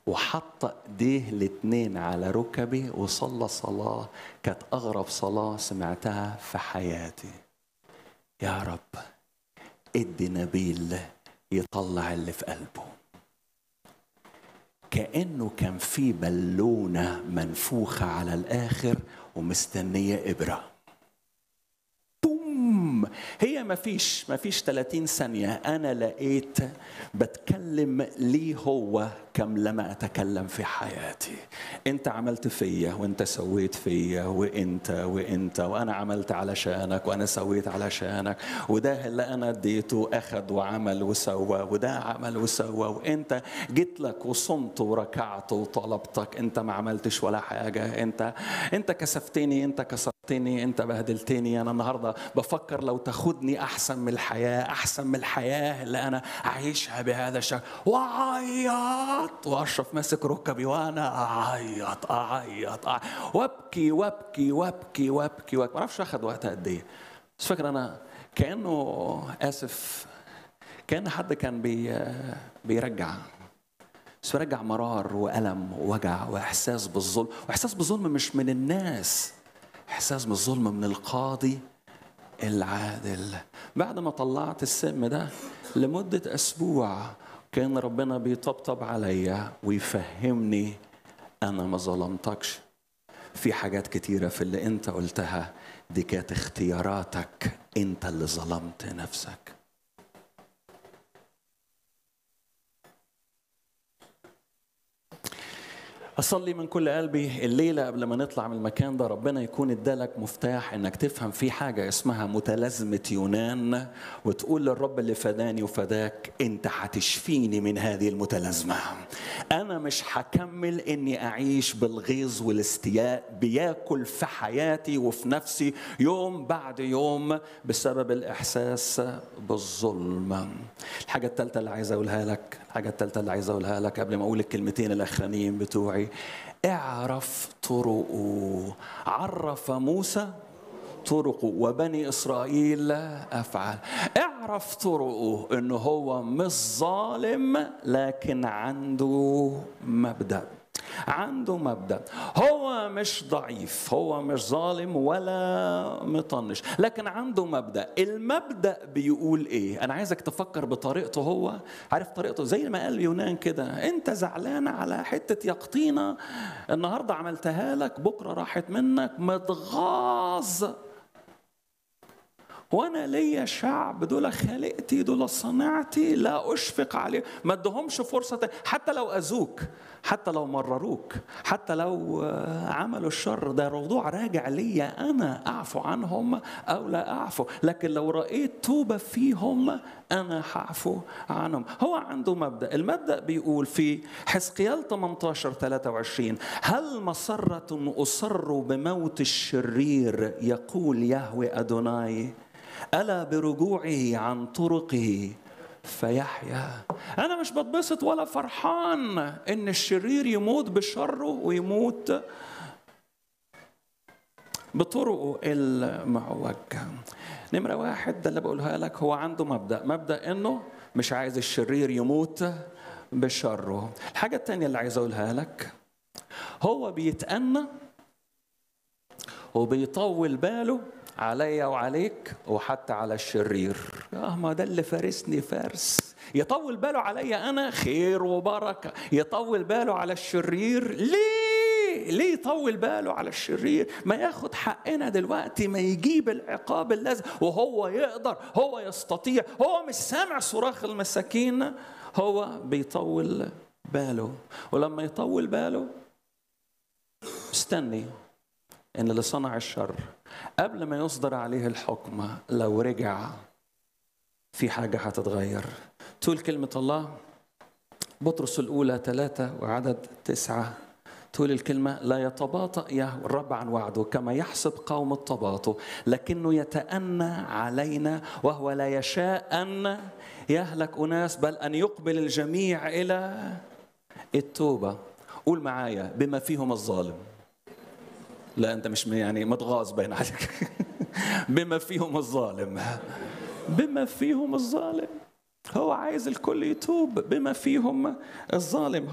وحط ايديه الاتنين على ركبي وصلى صلاة كانت أغرب صلاة سمعتها في حياتي يا رب ادي نبيل يطلع اللي في قلبه كأنه كان في بالونة منفوخة على الآخر ومستنية إبرة بوم هي ما فيش ما فيش 30 ثانية أنا لقيت بتكلم ليه هو كم لما أتكلم في حياتي أنت عملت فيا وأنت سويت فيا وأنت وأنت وأنا عملت علشانك وأنا سويت علشانك وده اللي أنا اديته أخد وعمل وسوى وده عمل وسوى وأنت جيت لك وصمت وركعت وطلبتك أنت ما عملتش ولا حاجة أنت أنت كسفتني أنت كسرتني أنت بهدلتني أنا النهاردة بفكر لو تاخدني أحسن من الحياة أحسن من الحياة اللي أنا أعيشها بهذا الشكل وأعيط وأشرف ماسك ركبي وأنا أعيط أعيط, أعيط وأبكي وأبكي وأبكي وأبكي وأبكي ما أعرفش أخد وقت قد إيه بس فاكر أنا كأنه آسف كأن حد كان بي بيرجع بس بيرجع مرار وألم ووجع وإحساس بالظلم وإحساس بالظلم مش من الناس إحساس بالظلم من القاضي العادل بعد ما طلعت السم ده لمدة أسبوع كان ربنا بيطبطب عليا ويفهمني أنا ما ظلمتكش في حاجات كتيرة في اللي أنت قلتها دي كانت اختياراتك أنت اللي ظلمت نفسك أصلي من كل قلبي الليلة قبل ما نطلع من المكان ده ربنا يكون ادالك مفتاح إنك تفهم في حاجة اسمها متلازمة يونان وتقول للرب اللي فداني وفداك أنت هتشفيني من هذه المتلازمة أنا مش هكمل إني أعيش بالغيظ والاستياء بياكل في حياتي وفي نفسي يوم بعد يوم بسبب الإحساس بالظلم الحاجة الثالثة اللي عايز أقولها لك الحاجة الثالثة اللي عايز أقولها لك قبل ما أقول الكلمتين الأخرانيين بتوعي اعرف طرقه عرف موسى طرقه وبني اسرائيل افعال اعرف طرقه انه هو مش ظالم لكن عنده مبدا عنده مبدا هو مش ضعيف هو مش ظالم ولا مطنش لكن عنده مبدا المبدا بيقول ايه انا عايزك تفكر بطريقته هو عارف طريقته زي ما قال يونان كده انت زعلان على حته يقطينه النهارده عملتها لك بكره راحت منك متغاظ وانا ليا شعب دول خلقتي دول صنعتي لا اشفق عليه ما ادهمش فرصه حتى لو اذوك حتى لو مرروك حتى لو عملوا الشر ده موضوع راجع ليا انا اعفو عنهم او لا اعفو لكن لو رايت توبه فيهم انا هعفو عنهم هو عنده مبدا المبدا بيقول في حزقيال 18 23 هل مسره اصر بموت الشرير يقول يهوي ادوناي ألا برجوعه عن طرقه فيحيا أنا مش بتبسط ولا فرحان إن الشرير يموت بشره ويموت بطرقه المعوجة نمرة واحد ده اللي بقولها لك هو عنده مبدأ مبدأ إنه مش عايز الشرير يموت بشره الحاجة التانية اللي عايز أقولها لك هو بيتأنى وبيطول باله عليا وعليك وحتى على الشرير اه ما ده اللي فارسني فارس يطول باله عليا انا خير وبركه يطول باله على الشرير ليه ليه يطول باله على الشرير ما ياخد حقنا دلوقتي ما يجيب العقاب اللازم وهو يقدر هو يستطيع هو مش سامع صراخ المساكين هو بيطول باله ولما يطول باله استني ان اللي صنع الشر قبل ما يصدر عليه الحكم لو رجع في حاجة هتتغير تقول كلمة الله بطرس الأولى ثلاثة وعدد تسعة تقول الكلمة لا يتباطأ يهوى الرب عن وعده كما يحسب قوم التباطؤ لكنه يتأنى علينا وهو لا يشاء أن يهلك أناس بل أن يقبل الجميع إلى التوبة قول معايا بما فيهم الظالم لا انت مش يعني متغاظ باين عليك بما فيهم الظالم بما فيهم الظالم هو عايز الكل يتوب بما فيهم الظالم